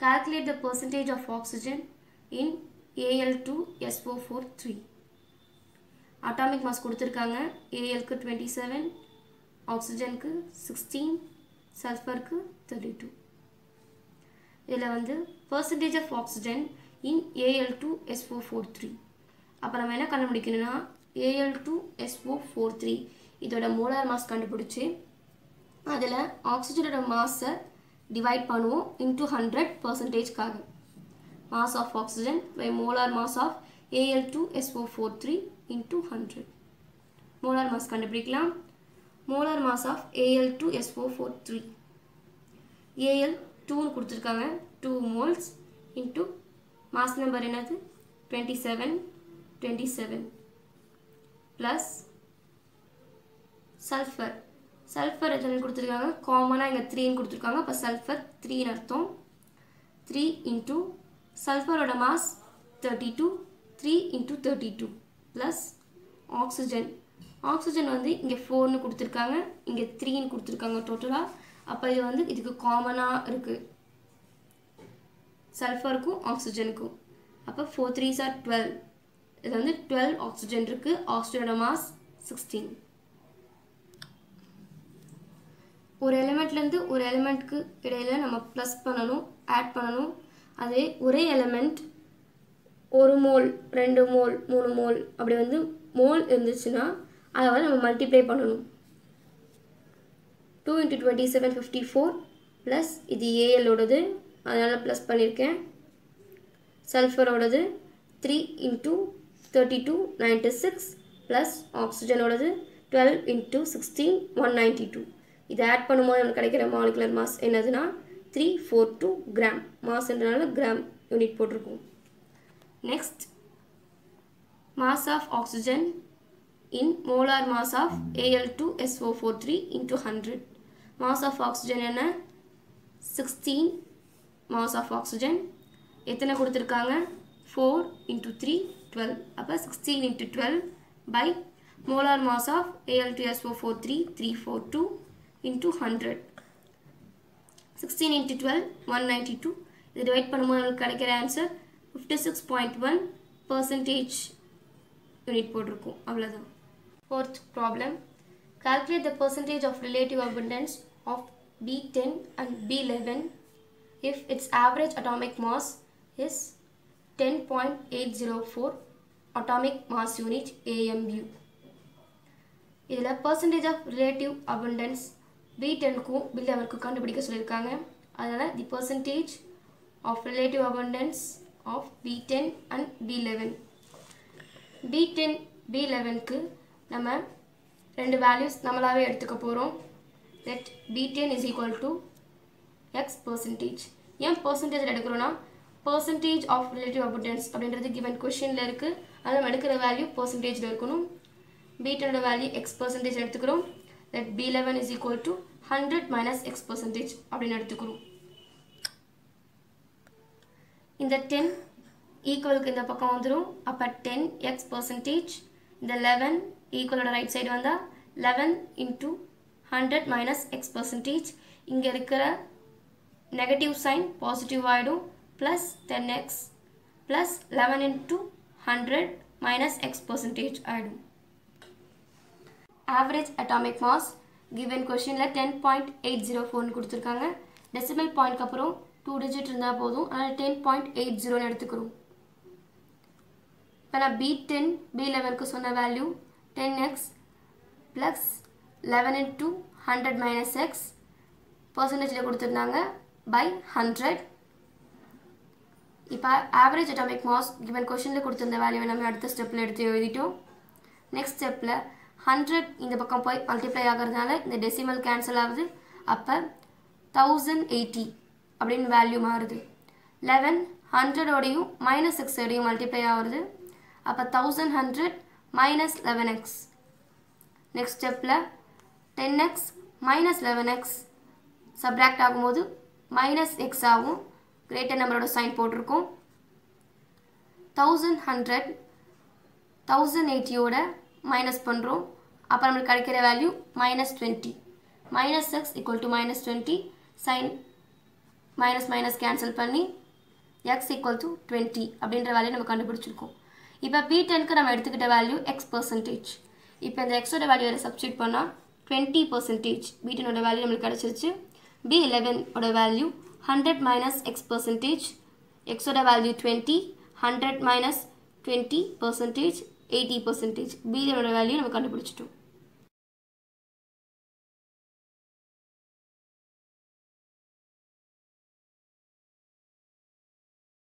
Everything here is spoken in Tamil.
calculate the percentage of oxygen in Al2SO43 atomic mass கொடுத்திருக்காங்க ஏஎல்க்கு டுவெண்ட்டி செவன் ஆக்சிஜனுக்கு சிக்ஸ்டீன் சல்ஃபருக்கு தேர்ட்டி டூ இதில் வந்து percentage of oxygen in AL two SO four three அப்போ நம்ம என்ன கண்டுபிடிக்கணும்னா AL two SO four three இதோட மோலார் மாஸ் கண்டுபிடிச்சி அதில் ஆக்சிஜனோட மாஸை டிவைட் பண்ணுவோம் இன்டூ ஹண்ட்ரட் பர்சன்டேஜ்க்காக mass of oxygen by molar mass of AL two SO four three into hundred molar mass கண்டுபிடிக்கலாம் molar mass of AL two SO four three AL டூன்னு கொடுத்துருக்காங்க two moles into mass number என்னது twenty seven twenty seven plus sulphur sulphur எத்தனை கொடுத்துருக்காங்க காமனாக இங்கே த்ரீன்னு கொடுத்துருக்காங்க அப்போ சல்ஃபர் த்ரீன்னு அர்த்தம் த்ரீ இன்ட்டு சல்ஃபரோட mass thirty two three into thirty two plus oxygen oxygen வந்து இங்கே ஃபோர்னு கொடுத்துருக்காங்க இங்கே த்ரீன்னு கொடுத்துருக்காங்க டோட்டலாக அப்போ இது வந்து இதுக்கு காமனாக இருக்குது சல்ஃபருக்கும் ஆக்சிஜனுக்கும் அப்போ ஃபோர் த்ரீ சார் டுவெல் இது வந்து டுவெல் ஆக்சிஜன் இருக்குது ஆக்சிஜனோட மாஸ் சிக்ஸ்டீன் ஒரு எலிமெண்ட்லேருந்து ஒரு எலிமெண்ட்க்கு இடையில நம்ம ப்ளஸ் பண்ணணும் ஆட் பண்ணணும் அதே ஒரே எலிமெண்ட் ஒரு மோல் ரெண்டு மோல் மூணு மோல் அப்படி வந்து மோல் இருந்துச்சுன்னா அதை வந்து நம்ம மல்டிப்ளை பண்ணணும் two into twenty seven fifty four plus இது ஏஎல்லோடது அதனால் ப்ளஸ் பண்ணியிருக்கேன் சல்ஃபரோடது three into thirty two ninety six plus ஆக்சிஜனோடது twelve into sixteen one ninety two இதை ஆட் பண்ணும்போது நமக்கு கிடைக்கிற மாலிகுலர் மாஸ் என்னதுன்னா த்ரீ ஃபோர் டூ கிராம் மாஸ்ன்றனால கிராம் யூனிட் போட்டிருக்கோம் next mass of oxygen in molar mass of AL two SO four three into hundred mass of oxygen என்ன சிக்ஸ்டீன் மாஸ் ஆஃப் ஆக்சிஜன் எத்தனை கொடுத்துருக்காங்க ஃபோர் இன்ட்டு த்ரீ டுவெல் அப்போ sixteen into twelve by molar mass of AL two SO four three three four two into hundred sixteen into twelve one ninety two இது டிவைட் பண்ணும்போது நமக்கு கிடைக்கிற answer fifty six point one percentage unit போட்டிருக்கோம் அவ்வளோதான் fourth problem calculate the percentage of relative abundance of B10 and B11 if its average atomic mass is 10.804 atomic mass unit AMU. இதில் percentage of relative abundance B டென்க்கும் பி லெவனுக்கும் கண்டுபிடிக்க சொல்லியிருக்காங்க அதனால் the percentage of relative abundance of B ten and B eleven B ten B லெவனுக்கு நம்ம ரெண்டு வேல்யூஸ் நம்மளாவே எடுத்துக்க போகிறோம் let B ten is equal to x percentage ஏன் பர்சன்டேஜ் எடுக்கிறோன்னா பர்சன்டேஜ் ஆஃப் ரிலேட்டிவ் அபண்டன்ஸ் அப்படின்றது கிவன் கொஷினில் இருக்குது அதில் நம்ம எடுக்கிற வேல்யூ பர்சன்டேஜில் இருக்கணும் பி டெனோட வேல்யூ எக்ஸ் பர்சன்டேஜ் எடுத்துக்கிறோம் let B eleven is equal to hundred minus x percentage அப்படின்னு எடுத்துக்கிறோம் இந்த டென் ஈக்குவலுக்கு இந்த பக்கம் வந்துடும் அப்போ டென் எக்ஸ் பர்சன்டேஜ் இந்த லெவன் ஈக்குவலோட ரைட் சைடு வந்தால் eleven into hundred minus x percentage இங்கே இருக்கிற நெகட்டிவ் சைன் பாசிட்டிவ் ஆகிடும் plus ten x plus eleven into hundred minus x percentage ஆகிடும் ஆவரேஜ் அட்டாமிக் மாஸ் கிவன் கொஷினில் டென் பாயிண்ட் எயிட் ஜீரோ ஃபோர்னு கொடுத்துருக்காங்க டெசிமல் பாயிண்ட்க்கு அப்புறம் டூ டிஜிட் இருந்தால் போதும் அதனால் டென் பாயிண்ட் எயிட் ஜீரோன்னு எடுத்துக்கிறோம் இப்போ நான் பி டென் பி லெவனுக்கு சொன்ன value ten x plus eleven into hundred minus x பர்சன்டேஜில் கொடுத்துருந்தாங்க பை ஹண்ட்ரட் இப்போ ஆவரேஜ் அட்டாமிக் மாஸ் கிவன் கொஷனில் கொடுத்துருந்த வேல்யூவை நம்ம அடுத்த ஸ்டெப்பில் எடுத்து எழுதிட்டோம் நெக்ஸ்ட் ஸ்டெப்பில் ஹண்ட்ரட் இந்த பக்கம் போய் மல்டிப்ளை ஆகிறதுனால இந்த டெசிமல் கேன்சல் ஆகுது அப்போ தௌசண்ட் எயிட்டி அப்படின்னு வேல்யூ மாறுது லெவன் ஹண்ட்ரடோடையும் மைனஸ் சிக்ஸோடையும் மல்டிப்ளை ஆகுது அப்போ thousand hundred minus eleven x next ஸ்டெப்பில் ten x minus eleven x subtract ஆகும்போது மைனஸ் எக்ஸ் ஆகும் கிரேட்டர் நம்பரோட சைன் போட்டிருக்கோம் தௌசண்ட் ஹண்ட்ரட் தௌசண்ட் எயிட்டியோட மைனஸ் பண்ணுறோம் அப்போ நம்மளுக்கு கிடைக்கிற value minus twenty minus x equal to minus twenty sign minus minus cancel பண்ணி எக்ஸ் ஈக்குவல் டு டுவெண்ட்டி அப்படின்ற வேல்யூ நம்ம கண்டுபிடிச்சிருக்கோம் இப்போ பி டென்க்கு நம்ம எடுத்துக்கிட்ட வேல்யூ எக்ஸ் பர்சன்டேஜ் இப்போ இந்த எக்ஸோட வேல்யூ வேறு சப்ஸ்டியூட் பண்ணால் டுவெண்ட்டி பர்சன்டேஜ் பி டெனோட வேல்யூ நம்மளுக்கு கிடச்சிருச்சு பி லெவனோட value hundred minus x percentage எக்ஸோட value twenty hundred minus twenty percentage eighty percentage B லெவனோட வேல்யூ நம்ம கண்டுபிடிச்சிட்டோம்